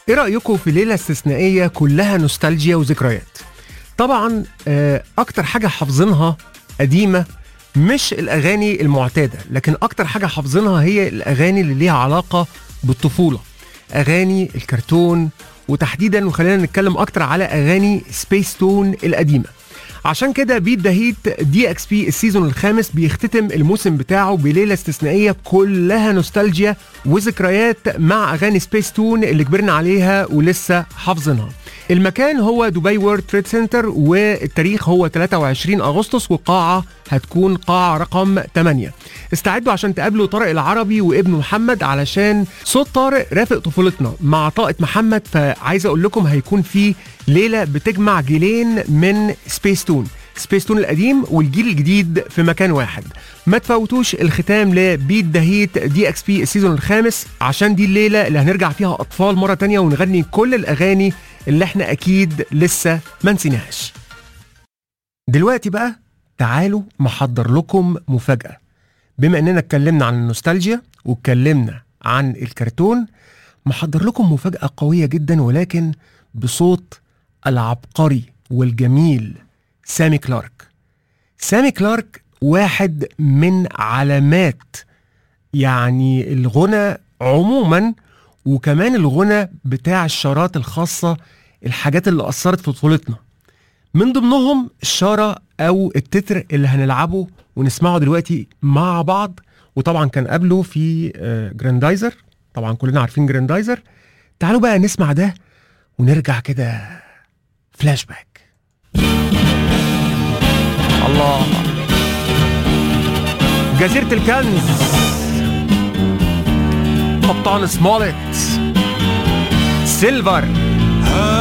ايه رأيكم في ليلة استثنائية كلها نوستالجيا وذكريات طبعا آه، اكتر حاجة حافظينها قديمة مش الاغاني المعتادة لكن اكتر حاجة حافظينها هي الاغاني اللي ليها علاقة بالطفولة اغاني الكرتون وتحديدا وخلينا نتكلم اكتر على اغاني سبيس تون القديمه عشان كده بيت ذا هيت دي اكس بي السيزون الخامس بيختتم الموسم بتاعه بليله استثنائيه كلها نوستالجيا وذكريات مع اغاني سبيس تون اللي كبرنا عليها ولسه حافظينها المكان هو دبي وورد تريد سنتر والتاريخ هو 23 اغسطس والقاعه هتكون قاعه رقم 8 استعدوا عشان تقابلوا طارق العربي وابنه محمد علشان صوت طارق رافق طفولتنا مع طاقه محمد فعايز اقول لكم هيكون في ليله بتجمع جيلين من سبيس تون سبيس تون القديم والجيل الجديد في مكان واحد ما تفوتوش الختام لبيت ذا هيت دي اكس بي السيزون الخامس عشان دي الليله اللي هنرجع فيها اطفال مره تانية ونغني كل الاغاني اللي احنا اكيد لسه ما نسيناهاش دلوقتي بقى تعالوا محضر لكم مفاجاه بما اننا اتكلمنا عن النوستالجيا واتكلمنا عن الكرتون محضر لكم مفاجاه قويه جدا ولكن بصوت العبقري والجميل سامي كلارك سامي كلارك واحد من علامات يعني الغنى عموما وكمان الغنى بتاع الشارات الخاصة الحاجات اللي أثرت في طفولتنا من ضمنهم الشارة أو التتر اللي هنلعبه ونسمعه دلوقتي مع بعض وطبعا كان قبله في آه، جراندايزر طبعا كلنا عارفين جراندايزر تعالوا بقى نسمع ده ونرجع كده فلاش باك الله جزيرة الكنز قبطان سمولت سيلفر